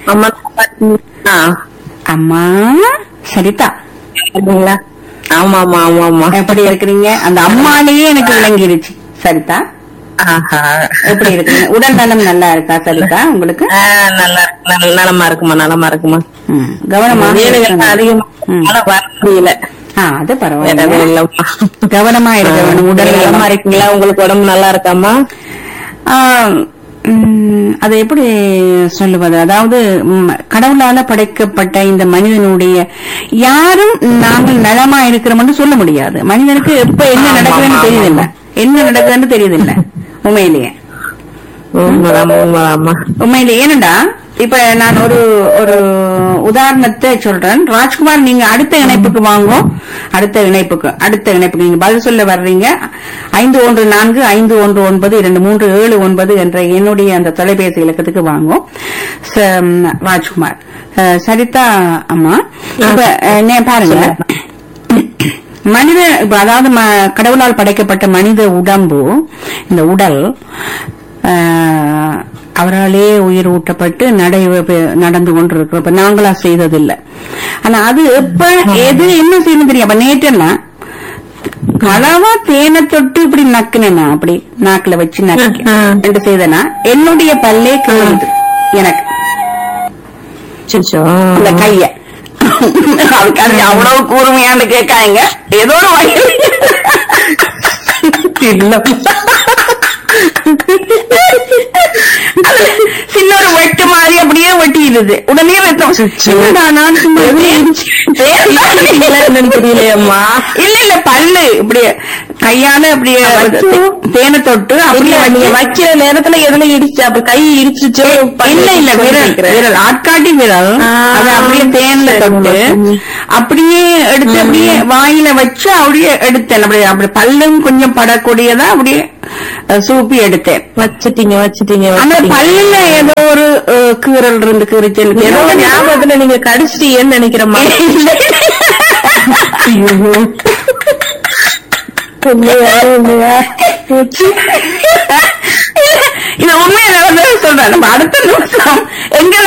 அம்மா ஆ அம்மா சரிதா இருக்குங்களா ஆமா ஆமா ஆமா ஆமா எப்படி இருக்கிறீங்க அந்த அம்மாலேயே எனக்கு விளங்கிருச்சு சரிதா ஆஹா எப்படி இருக்கிறீங்க உடல் நலம் நல்லா இருக்கா சரிதா உங்களுக்கு ஆ, நல்லா நல்ல நலமா இருக்குமா நலமா இருக்குமா ம், கவனமா வேலைகள் அதிகமா ம். ஆனா வர முடியல ஆ அது வேற பரவாயில்ல எதுவும் இல்லம்மா கவனமா இருக்க வேணும் உடல் நலமா நலமா இருக்கீங்களா உங்களுக்கு உடம்பு நல்லா இருக்காமா ஆ, ம், அதை எப்படி சொல்லுவது அதாவது ம், கடவுளால படைக்கப்பட்ட இந்த மனிதனுடைய யாரும் நாங்கள் நலமா இருக்கிறோம்னு சொல்ல முடியாது மனிதனுக்கு எப்ப என்ன ஆமா, நடக்குதுன்னு ஆமா, தெரியுதில்ல என்ன நடக்குதுன்னு தெரியுதில்ல உண்மையிலேயே உண்மைதாம்மா உண்மைதாம்மா உண்மையிலே ஏனண்டா இப்ப நான் ஒரு ஒரு உதாரணத்தை சொல்றேன் ராஜ்குமார் நீங்க அடுத்த இணைப்புக்கு வாங்க அடுத்த இணைப்புக்கு அடுத்த இணைப்புக்கு நீங்க பதில் சொல்ல வர்றீங்க ஐந்து ஒன்று நான்கு ஐந்து ஒன்று ஒன்பது இரண்டு மூன்று ஏழு ஒன்பது என்ற என்னுடைய அந்த தொலைபேசி இலக்கத்துக்கு வாங்க ச- ம், ராஜ்குமார் அஹ், சரிதா அம்மா இப்ப அஹ், நே- பாருங்க மனித இப்ப அதாவது ம- கடவுளால் படைக்கப்பட்ட மனித உடம்பு இந்த உடல் ஆஹ், அவராலே உயிர் ஊட்டப்பட்டு நடை நடந்து கொண்டிருக்கிறோம் இப்ப நாங்களா செய்ததில்லை ஆனா அது எப்ப எது என்ன செய்யணும் தெரியும் அப்ப நேற்றெல்லாம் களவா தேனை தொட்டு இப்படி நக்குனேனா அப்படி நாக்குல வச்சு நக்கி ம். ரெண்டு செய்தனா என்னுடைய பல்லே கிழியுது எனக்கு சிச்சோ அந்த கைய அதுக்கு அது அவ்வளவு கூர்மையான்னு கேட்காங்க ஏதோ ஒரு வகையில் இல்ல அது சின்ன ஒரு வெட்டு மாதிரி அப்படியே வெட்டிடுது உடனே ரத்தம் என்னடா நான் சும்மா என்னன்னு தெரியலையம்மா இல்ல இல்ல பல்லு இப்படியே கையால அப்படியே அச்சோ. தேனை தொட்டு அப்படியே இல்ல நீங்க வச்சு- வைக்கிற நேரத்துல எதுல இடிச்சு அப்ப கை இடிச்சுச்சோ இல்ல இல்ல விரல் விரல் ஆட்காட்டி விரல் ஆ, அது அப்படியே தேன்ல சரி, தொட்டு சரி. அப்படியே எடுத்து அப்படியே வாயில வச்சு அப்படியே எடுத்தேன் அப்படியே அப்படி பல்லும் கொஞ்சம் படக்கூடியதா அப்படியே அஹ், சூப்பி எடுத்தேன் வச்சுட்டீங்க வச்சுட்டீங்க அந்த வச்சுட்டீங்க. பல்லுல ஏதோ ஒரு அஹ், கீறல் இருந்து கீறிச்சல் ஏதோ ஒரு ஞாபகத்துல நீங்க கடிச்சிட்டீங்கன்னு நினைக்கிறேம்மா உண்மையா, உண்மையா? இது உண்மையை நான் வந்து சொல்றேன் நம்ம அடுத்த நிமிஷம் எங்களை